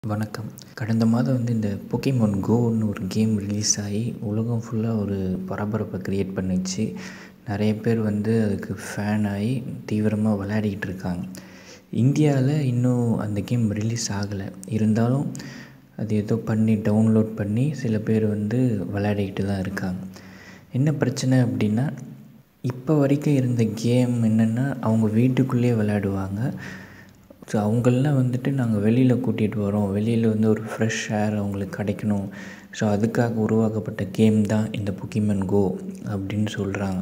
வணக்கம் கடந்த மாதம் வந்து இந்த போக்கிமான் கோன்னு ஒரு கேம் ரிலீஸ் ஆகி உலகம் ஃபுல்லாக ஒரு பரபரப்பை க்ரியேட் பண்ணிச்சு நிறைய பேர் வந்து அதுக்கு ஃபேன் ஆகி தீவிரமாக விளையாடிக்கிட்டு இருக்காங்க இந்தியாவில் இன்னும் அந்த கேம் ரிலீஸ் ஆகலை இருந்தாலும் அது ஏதோ பண்ணி டவுன்லோட் பண்ணி சில பேர் வந்து விளையாடிக்கிட்டு தான் இருக்காங்க என்ன பிரச்சனை அப்படின்னா இப்போ வரைக்கும் இருந்த கேம் என்னென்னா அவங்க வீட்டுக்குள்ளேயே விளையாடுவாங்க ஸோ அவங்களெலாம் வந்துட்டு நாங்கள் வெளியில் கூட்டிகிட்டு வரோம் வெளியில் வந்து ஒரு ஃப்ரெஷ் ஏர் அவங்களுக்கு கிடைக்கணும் ஸோ அதுக்காக உருவாக்கப்பட்ட கேம் தான் இந்த பொக்கிமன் கோ அப்படின்னு சொல்கிறாங்க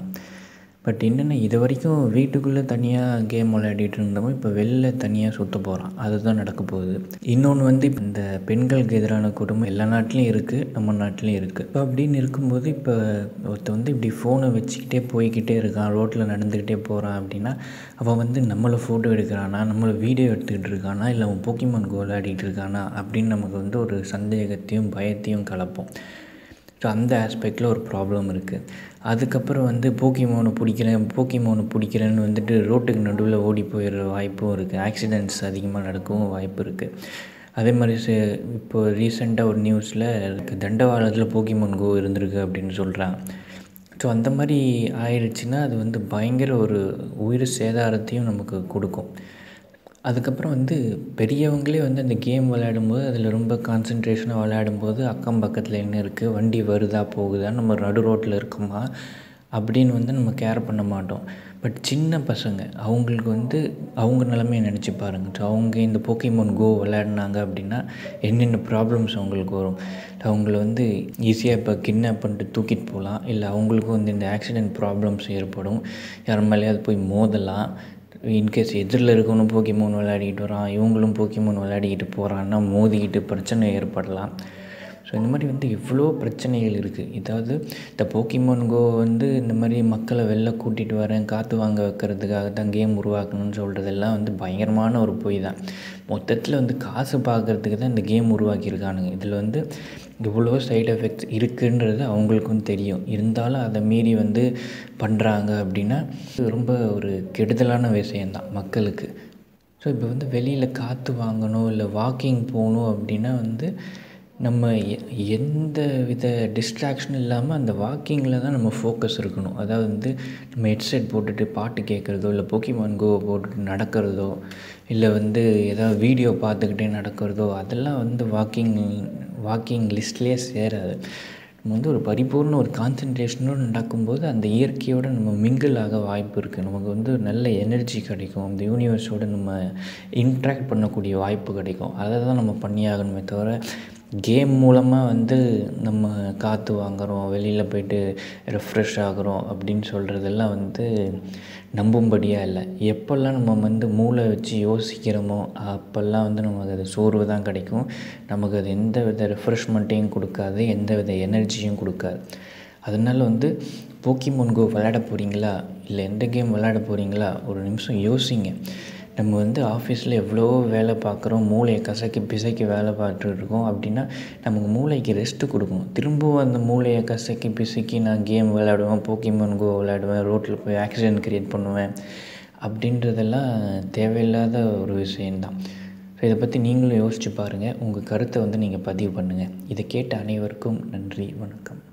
பட் என்னென்னா இது வரைக்கும் வீட்டுக்குள்ளே தனியாக கேம் விளையாடிட்டு இருந்தவங்க இப்போ வெளில தனியாக சுற்ற போகிறான் அதுதான் நடக்க போகுது இன்னொன்று வந்து இப்போ இந்த பெண்களுக்கு எதிரான குடும்பம் எல்லா நாட்டிலையும் இருக்குது நம்ம நாட்டிலையும் இருக்குது இப்போ அப்படின்னு இருக்கும்போது இப்போ ஒருத்த வந்து இப்படி ஃபோனை வச்சுக்கிட்டே போய்கிட்டே இருக்கான் ரோட்டில் நடந்துக்கிட்டே போகிறான் அப்படின்னா அவன் வந்து நம்மளை ஃபோட்டோ எடுக்கிறானா நம்மளை வீடியோ எடுத்துக்கிட்டு இருக்கானா இல்லை அவன் போக்கிமான் கோ விளையாடிட்டு இருக்கானா அப்படின்னு நமக்கு வந்து ஒரு சந்தேகத்தையும் பயத்தையும் கலப்போம் ஸோ அந்த ஆஸ்பெக்டில் ஒரு ப்ராப்ளம் இருக்குது அதுக்கப்புறம் வந்து போக்கிமோனை பிடிக்கிறேன் போக்கிமோனை பிடிக்கிறேன்னு வந்துட்டு ரோட்டுக்கு நடுவில் ஓடி போயிடுற வாய்ப்பும் இருக்குது ஆக்சிடெண்ட்ஸ் அதிகமாக நடக்கவும் வாய்ப்பு இருக்குது அதே மாதிரி சே இப்போ ரீசெண்டாக ஒரு நியூஸில் தண்டவாளத்தில் போக்கிமோன் கோ இருந்திருக்கு அப்படின்னு சொல்கிறாங்க ஸோ அந்த மாதிரி ஆயிடுச்சுன்னா அது வந்து பயங்கர ஒரு உயிர் சேதாரத்தையும் நமக்கு கொடுக்கும் அதுக்கப்புறம் வந்து பெரியவங்களே வந்து அந்த கேம் விளையாடும்போது அதில் ரொம்ப கான்சன்ட்ரேஷனாக விளையாடும்போது அக்கம் பக்கத்தில் என்ன இருக்குது வண்டி வருதா போகுதா நம்ம நடு ரோட்டில் இருக்கோமா அப்படின்னு வந்து நம்ம கேர் பண்ண மாட்டோம் பட் சின்ன பசங்க அவங்களுக்கு வந்து அவங்க நிலமையை நினச்சி பாருங்கள் ஸோ அவங்க இந்த போக்கிமோன் கோ விளையாடினாங்க அப்படின்னா என்னென்ன ப்ராப்ளம்ஸ் அவங்களுக்கு வரும் அவங்கள வந்து ஈஸியாக இப்போ கிட்னாப் பண்ணிட்டு தூக்கிட்டு போகலாம் இல்லை அவங்களுக்கும் வந்து இந்த ஆக்சிடெண்ட் ப்ராப்ளம்ஸ் ஏற்படும் யார் மேலேயாவது போய் மோதலாம் இன்கேஸ் எதிரில் இருக்கவனும் போக்கிமோன் விளையாடிக்கிட்டு வரான் இவங்களும் போக்கிமோன் விளையாடிக்கிட்டு போகிறான்னா மோதிக்கிட்டு பிரச்சனை ஏற்படலாம் ஸோ இந்த மாதிரி வந்து இவ்வளோ பிரச்சனைகள் இருக்குது இதாவது இந்த போக்கிமோன் கோ வந்து இந்த மாதிரி மக்களை வெளில கூட்டிகிட்டு வரேன் காற்று வாங்க வைக்கிறதுக்காக தான் கேம் உருவாக்கணும்னு சொல்கிறதெல்லாம் வந்து பயங்கரமான ஒரு பொய் தான் மொத்தத்தில் வந்து காசு பார்க்குறதுக்கு தான் இந்த கேம் உருவாக்கியிருக்கானுங்க இதில் வந்து இவ்வளோ சைடு எஃபெக்ட்ஸ் இருக்குன்றது அவங்களுக்கும் தெரியும் இருந்தாலும் அதை மீறி வந்து பண்ணுறாங்க அப்படின்னா ரொம்ப ஒரு கெடுதலான விஷயந்தான் மக்களுக்கு ஸோ இப்போ வந்து வெளியில் காற்று வாங்கணும் இல்லை வாக்கிங் போகணும் அப்படின்னா வந்து நம்ம எந்த வித டிஸ்ட்ராக்ஷனும் இல்லாமல் அந்த வாக்கிங்கில் தான் நம்ம ஃபோக்கஸ் இருக்கணும் அதாவது வந்து நம்ம ஹெட்செட் போட்டுட்டு பாட்டு கேட்குறதோ இல்லை போக்கிமான் கோவை போட்டுட்டு நடக்கிறதோ இல்லை வந்து ஏதாவது வீடியோ பார்த்துக்கிட்டே நடக்கிறதோ அதெல்லாம் வந்து வாக்கிங் வாக்கிங் லிஸ்ட்லேயே சேராது நம்ம வந்து ஒரு பரிபூர்ண ஒரு கான்சன்ட்ரேஷனோடு நடக்கும்போது அந்த இயற்கையோடு நம்ம மிங்கிள் ஆக வாய்ப்பு இருக்குது நமக்கு வந்து நல்ல எனர்ஜி கிடைக்கும் அந்த யூனிவர்ஸோடு நம்ம இன்ட்ராக்ட் பண்ணக்கூடிய வாய்ப்பு கிடைக்கும் அதை தான் நம்ம பண்ணியாகணுமே தவிர கேம் மூலமாக வந்து நம்ம காற்று வாங்குகிறோம் வெளியில் போய்ட்டு ரெஃப்ரெஷ் ஆகிறோம் அப்படின்னு சொல்கிறதெல்லாம் வந்து நம்பும்படியாக இல்லை எப்போல்லாம் நம்ம வந்து மூளை வச்சு யோசிக்கிறோமோ அப்போல்லாம் வந்து நமக்கு அது சோர்வு தான் கிடைக்கும் நமக்கு அது எந்த வித ரெஃப்ரெஷ்மெண்ட்டையும் கொடுக்காது எந்த வித எனர்ஜியும் கொடுக்காது அதனால் வந்து போக்கிமோன் கோ விளையாட போகிறீங்களா இல்லை எந்த கேம் விளையாட போகிறீங்களா ஒரு நிமிஷம் யோசிங்க நம்ம வந்து ஆஃபீஸில் எவ்வளோ வேலை பார்க்குறோம் மூளையை கசக்கி பிசைக்கி வேலை பார்த்துட்டு இருக்கோம் அப்படின்னா நமக்கு மூளைக்கு ரெஸ்ட்டு கொடுக்கணும் திரும்பவும் அந்த மூளையை கசக்கி பிசைக்கி நான் கேம் விளையாடுவேன் போக்கிமோன் கோ விளையாடுவேன் ரோட்டில் போய் ஆக்சிடென்ட் க்ரியேட் பண்ணுவேன் அப்படின்றதெல்லாம் தேவையில்லாத ஒரு விஷயந்தான் ஸோ இதை பற்றி நீங்களும் யோசித்து பாருங்கள் உங்கள் கருத்தை வந்து நீங்கள் பதிவு பண்ணுங்கள் இதை கேட்ட அனைவருக்கும் நன்றி வணக்கம்